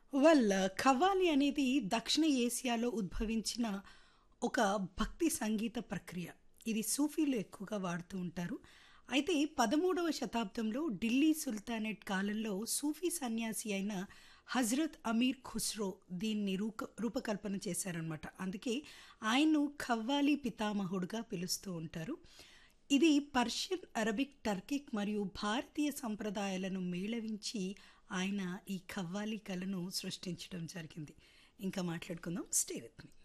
well ఖవ్వాలి అనేది దక్షిణ ఏసియాలో ఉద్భవించిన ఒక భక్తి సంగీత ప్రక్రియ ఇది సూఫీలు ఎక్కువగా వాడుతూ ఉంటారు అయితే పదమూడవ శతాబ్దంలో ఢిల్లీ సుల్తానేట్ కాలంలో సూఫీ సన్యాసి అయిన హజరత్ అమీర్ ఖుస్రో దీన్ని రూక రూపకల్పన చేశారనమాట అందుకే ఆయన్ను ఖవ్వాలి పితామహుడుగా పిలుస్తూ ఉంటారు ఇది పర్షియన్ అరబిక్ టర్కిక్ మరియు భారతీయ సంప్రదాయాలను మేళవించి ఆయన ఈ ఖవ్వాలి కళను సృష్టించడం జరిగింది ఇంకా మాట్లాడుకుందాం స్టే విత్ మీ